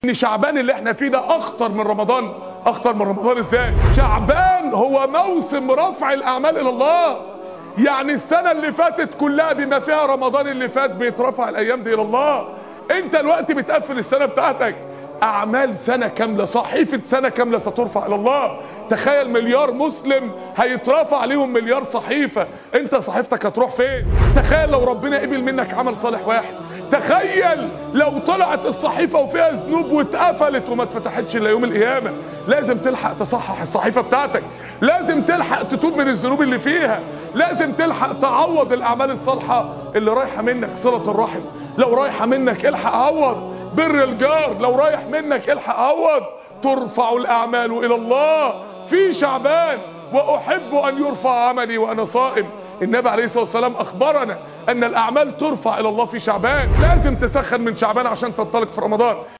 ان شعبان اللي احنا فيه ده اخطر من رمضان اخطر من رمضان ازاي شعبان هو موسم رفع الاعمال الى الله يعني السنة اللي فاتت كلها بما فيها رمضان اللي فات بيترفع الايام دي الى الله انت الوقت بتقفل السنة بتاعتك اعمال سنة كاملة صحيفة سنة كاملة سترفع الى الله تخيل مليار مسلم هيترفع عليهم مليار صحيفة انت صحيفتك هتروح فين تخيل لو ربنا قبل منك عمل صالح واحد تخيل لو طلعت الصحيفة وفيها ذنوب واتقفلت وما اتفتحتش الا يوم القيامة لازم تلحق تصحح الصحيفة بتاعتك لازم تلحق تتوب من الذنوب اللي فيها لازم تلحق تعوض الاعمال الصالحة اللي رايحة منك صلة الرحم لو رايحة منك الحق عوض بر الجار لو رايح منك الحق عوض ترفع الاعمال الى الله في شعبان واحب ان يرفع عملي وانا صائم النبي عليه الصلاه والسلام اخبرنا ان الاعمال ترفع الى الله في شعبان لازم تسخن من شعبان عشان تنطلق في رمضان